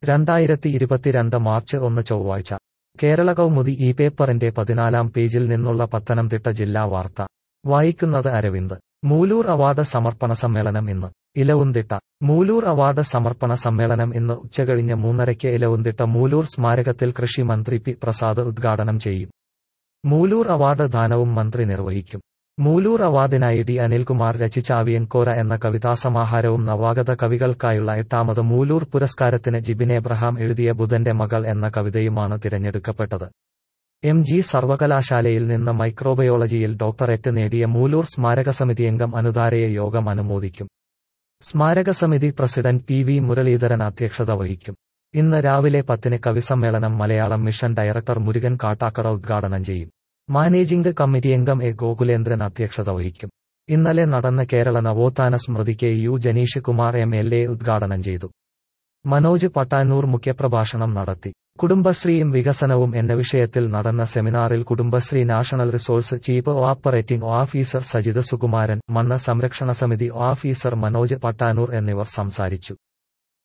രണ്ടായിരത്തി ഇരുപത്തിരണ്ട് മാർച്ച് ഒന്ന് ചൊവ്വാഴ്ച കേരള കൗമുദി ഈ പേപ്പറിന്റെ പതിനാലാം പേജിൽ നിന്നുള്ള പത്തനംതിട്ട ജില്ലാ വാർത്ത വായിക്കുന്നത് അരവിന്ദ് മൂലൂർ അവാർഡ് സമർപ്പണ സമ്മേളനം ഇന്ന് ഇലവുന്തിട്ട മൂലൂർ അവാർഡ് സമർപ്പണ സമ്മേളനം ഇന്ന് ഉച്ചകഴിഞ്ഞ് മൂന്നരയ്ക്ക് ഇലവുന്തിട്ട മൂലൂർ സ്മാരകത്തിൽ കൃഷി മന്ത്രി പി പ്രസാദ് ഉദ്ഘാടനം ചെയ്യും മൂലൂർ അവാർഡ് ദാനവും മന്ത്രി നിർവഹിക്കും മൂലൂർ അവാർഡിനായി ഡി അനിൽകുമാർ രചിച്ച അവിയൻകോര എന്ന കവിതാസമാഹാരവും നവാഗത കവികൾക്കായുള്ള എട്ടാമത് മൂലൂർ പുരസ്കാരത്തിന് ജിബിൻ എബ്രഹാം എഴുതിയ ബുധന്റെ മകൾ എന്ന കവിതയുമാണ് തിരഞ്ഞെടുക്കപ്പെട്ടത് എം ജി സർവകലാശാലയിൽ നിന്ന് മൈക്രോബയോളജിയിൽ ഡോക്ടറേറ്റ് നേടിയ മൂലൂർ സ്മാരകസമിതി അംഗം അനുധാരയെ യോഗം അനുമോദിക്കും സ്മാരകസമിതി പ്രസിഡന്റ് പി വി മുരളീധരൻ അധ്യക്ഷത വഹിക്കും ഇന്ന് രാവിലെ പത്തിന് കവിസമ്മേളനം മലയാളം മിഷൻ ഡയറക്ടർ മുരുകൻ കാട്ടാക്കട ഉദ്ഘാടനം ചെയ്യും മാനേജിംഗ് കമ്മിറ്റി അംഗം എ ഗോകുലേന്ദ്രൻ അധ്യക്ഷത വഹിക്കും ഇന്നലെ നടന്ന കേരള നവോത്ഥാന സ്മൃതി K U Janeesh Kumar M L A ഉദ്ഘാടനം ചെയ്തു മനോജ് പട്ടാനൂർ മുഖ്യപ്രഭാഷണം നടത്തി കുടുംബശ്രീയും വികസനവും എന്ന വിഷയത്തിൽ നടന്ന സെമിനാറിൽ Kudumbashree national resource chief operating officer Sajith Sukumaran മണ്ണ് സംരക്ഷണ സമിതി ഓഫീസർ മനോജ് പട്ടാനൂർ എന്നിവർ സംസാരിച്ചു